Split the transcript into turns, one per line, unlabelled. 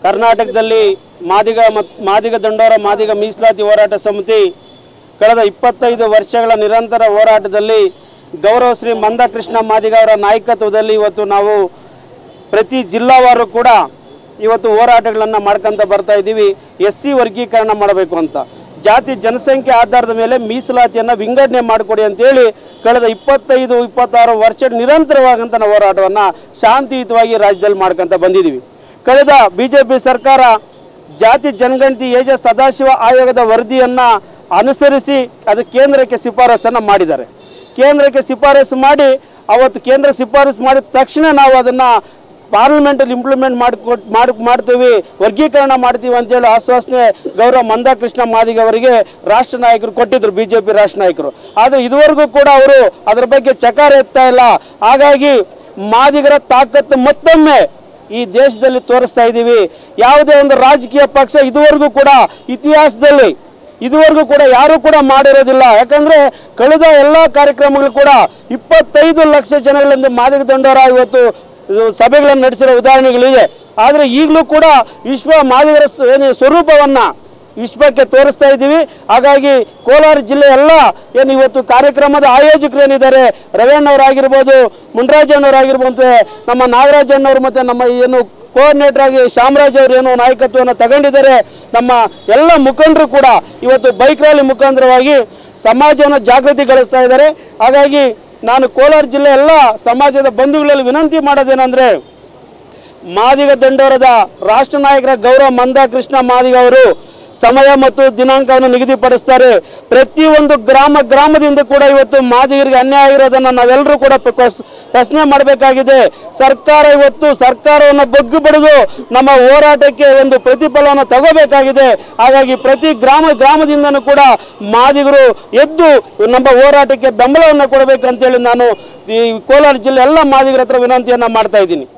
ಕರ್ನಾಟಕದಲ್ಲಿ ಮಾದಿಗ ಮತ್ತು ಮಾದಿಗ ದಂಡೋರ ಮಾದಿಗ ಮೀಸಲಾತಿ ಹೋರಾಟ ಸಮಿತಿ ಕಳೆದ ಇಪ್ಪತ್ತೈದು ವರ್ಷಗಳ ನಿರಂತರ ಹೋರಾಟದಲ್ಲಿ ಗೌರವ ಶ್ರೀ ಮಂದಕೃಷ್ಣ ಮಾದಿಗ ಅವರ ನಾಯಕತ್ವದಲ್ಲಿ ಇವತ್ತು ನಾವು ಪ್ರತಿ ಜಿಲ್ಲಾವಾರು ಕೂಡ ಇವತ್ತು ಹೋರಾಟಗಳನ್ನು ಮಾಡ್ಕೊಂತ ಬರ್ತಾ ಇದ್ದೀವಿ ಎಸ್ ಸಿ ವರ್ಗೀಕರಣ ಮಾಡಬೇಕು ಅಂತ ಜಾತಿ ಜನಸಂಖ್ಯೆ ಆಧಾರದ ಮೇಲೆ ಮೀಸಲಾತಿಯನ್ನು ವಿಂಗಡಣೆ ಮಾಡಿಕೊಡಿ ಅಂತೇಳಿ ಕಳೆದ ಇಪ್ಪತ್ತೈದು ಇಪ್ಪತ್ತಾರು ವರ್ಷ ನಿರಂತರವಾದಂಥ ನಾವು ಹೋರಾಟವನ್ನು ಶಾಂತಿಯುತವಾಗಿ ರಾಜ್ಯದಲ್ಲಿ ಮಾಡ್ಕೊಂತ ಬಂದಿದ್ದೀವಿ ಕಳೆದ ಬಿ ಜೆ ಪಿ ಸರ್ಕಾರ ಜಾತಿ ಜನಗಣತಿ ಎ ಜೆ ಸದಾಶಿವ ಆಯೋಗದ ವರದಿಯನ್ನು ಅನುಸರಿಸಿ ಅದು ಕೇಂದ್ರಕ್ಕೆ ಶಿಫಾರಸನ್ನು ಮಾಡಿದ್ದಾರೆ ಕೇಂದ್ರಕ್ಕೆ ಶಿಫಾರಸು ಮಾಡಿ ಅವತ್ತು ಕೇಂದ್ರ ಶಿಫಾರಸು ಮಾಡಿದ ತಕ್ಷಣ ನಾವು ಅದನ್ನು ಪಾರ್ಲಿಮೆಂಟಲ್ಲಿ ಇಂಪ್ಲಿಮೆಂಟ್ ಮಾಡಿಕೊಟ್ ಮಾಡಿ ಮಾಡ್ತೀವಿ ವರ್ಗೀಕರಣ ಮಾಡ್ತೀವಿ ಅಂತೇಳಿ ಆಶ್ವಾಸನೆ ಗೌರವ ಮಂದಕೃಷ್ಣ ಮಾದಿಗ ಅವರಿಗೆ ರಾಷ್ಟ್ರ ನಾಯಕರು ಕೊಟ್ಟಿದ್ರು ಬಿ ಜೆ ಪಿ ರಾಷ್ಟ್ರ ನಾಯಕರು ಆದರೆ ಇದುವರೆಗೂ ಕೂಡ ಅವರು ಅದರ ಬಗ್ಗೆ ಚಕಾರ ಎತ್ತಾ ಇಲ್ಲ ಹಾಗಾಗಿ ಮಾದಿಗರ ತಾಕತ್ತು ಮತ್ತೊಮ್ಮೆ ಈ ದೇಶದಲ್ಲಿ ತೋರಿಸ್ತಾ ಇದ್ದೀವಿ ಯಾವುದೇ ಒಂದು ರಾಜಕೀಯ ಪಕ್ಷ ಇದುವರೆಗೂ ಕೂಡ ಇತಿಹಾಸದಲ್ಲಿ ಇದುವರೆಗೂ ಕೂಡ ಯಾರೂ ಕೂಡ ಮಾಡಿರೋದಿಲ್ಲ ಯಾಕಂದ್ರೆ ಕಳೆದ ಎಲ್ಲ ಕಾರ್ಯಕ್ರಮಗಳು ಕೂಡ ಇಪ್ಪತ್ತೈದು ಲಕ್ಷ ಜನಗಳಿಂದ ಮಾದಿಗ ದಂಡೋರ ಇವತ್ತು ಇದು ಸಭೆಗಳನ್ನು ನಡೆಸಿರೋ ಉದಾಹರಣೆಗಳಿದೆ ಆದರೆ ಈಗಲೂ ಕೂಡ ವಿಶ್ವ ಮಾದಿಗರ ಸ- ಏನು ಸ್ವರೂಪವನ್ನ ವಿಶ್ವಕ್ಕೆ ತೋರಿಸ್ತಾ ಇದ್ದೀವಿ ಹಾಗಾಗಿ ಕೋಲಾರ ಜಿಲ್ಲೆ ಎಲ್ಲ ಏನು ಇವತ್ತು ಕಾರ್ಯಕ್ರಮದ ಆಯೋಜಕರು ಏನಿದ್ದಾರೆ ರವಣ್ಣವರಾಗಿರ್ಬೋದು ಮುನ್ರಾಜಣ್ಣವರಾಗಿರ್ಬೋದು ನಮ್ಮ ನಾಗರಾಜಣ್ಣವರು ಮತ್ತು ನಮ್ಮ ಏನು ಕೋಆರ್ಡಿನೇಟರ್ ಆಗಿ ಶಾಮರಾಜ್ ಅವರು ಏನು ನಾಯಕತ್ವವನ್ನು ತಗೊಂಡಿದ್ದಾರೆ ನಮ್ಮ ಎಲ್ಲ ಮುಖಂಡರು ಕೂಡ ಇವತ್ತು ಬೈಕ್ ರ್ಯಾಲಿ ಮುಖಾಂತರವಾಗಿ ಸಮಾಜವನ್ನು ಜಾಗೃತಿಗೊಳಿಸ್ತಾ ಇದ್ದಾರೆ ಹಾಗಾಗಿ ನಾನು ಕೋಲಾರ ಜಿಲ್ಲೆ ಎಲ್ಲ ಸಮಾಜದ ಬಂಧುಗಳಲ್ಲಿ ವಿನಂತಿ ಮಾಡೋದೇನೆಂದರೆ ಮಾದಿಗ ದಂಡೋರದ ರಾಷ್ಟ್ರ ನಾಯಕರ ಗೌರವ ಮಂದ ಕೃಷ್ಣ ಮಾದಿಗ ಅವರು ಸಮಯ ಮತ್ತು ದಿನಾಂಕವನ್ನು ನಿಗದಿಪಡಿಸ್ತಾರೆ ಪ್ರತಿಯೊಂದು ಗ್ರಾಮ ಗ್ರಾಮದಿಂದ ಕೂಡ ಇವತ್ತು ಮಾದಿಗರಿಗೆ ಅನ್ಯಾಯ ಆಗಿರೋದನ್ನು ನಾವೆಲ್ಲರೂ ಕೂಡ ಪ- ಕ್ವಸ್- ಪ್ರಶ್ನೆ ಮಾಡಬೇಕಾಗಿದೆ ಸರ್ಕಾರ ಇವತ್ತು ಸರ್ಕಾರವನ್ನು ಬಗ್ಗು ಬಡಿದು ನಮ್ಮ ಹೋರಾಟಕ್ಕೆ ಒಂದು ಪ್ರತಿಫಲವನ್ನು ತಗೋಬೇಕಾಗಿದೆ ಹಾಗಾಗಿ ಪ್ರತಿ ಗ್ರಾಮ ಗ್ರಾಮದಿಂದನೂ ಕೂಡ ಮಾದಿಗರು ಎದ್ದು ನಮ್ಮ ಹೋರಾಟಕ್ಕೆ ಬೆಂಬಲವನ್ನು ಕೊಡಬೇಕಂತೇಳಿ ನಾನು ಈ ಕೋಲಾರ ಜಿಲ್ಲೆ ಎಲ್ಲ ಮಾದಿಗರ ಹತ್ರ ವಿನಂತಿಯನ್ನು ಮಾಡ್ತಾ ಇದ್ದೀನಿ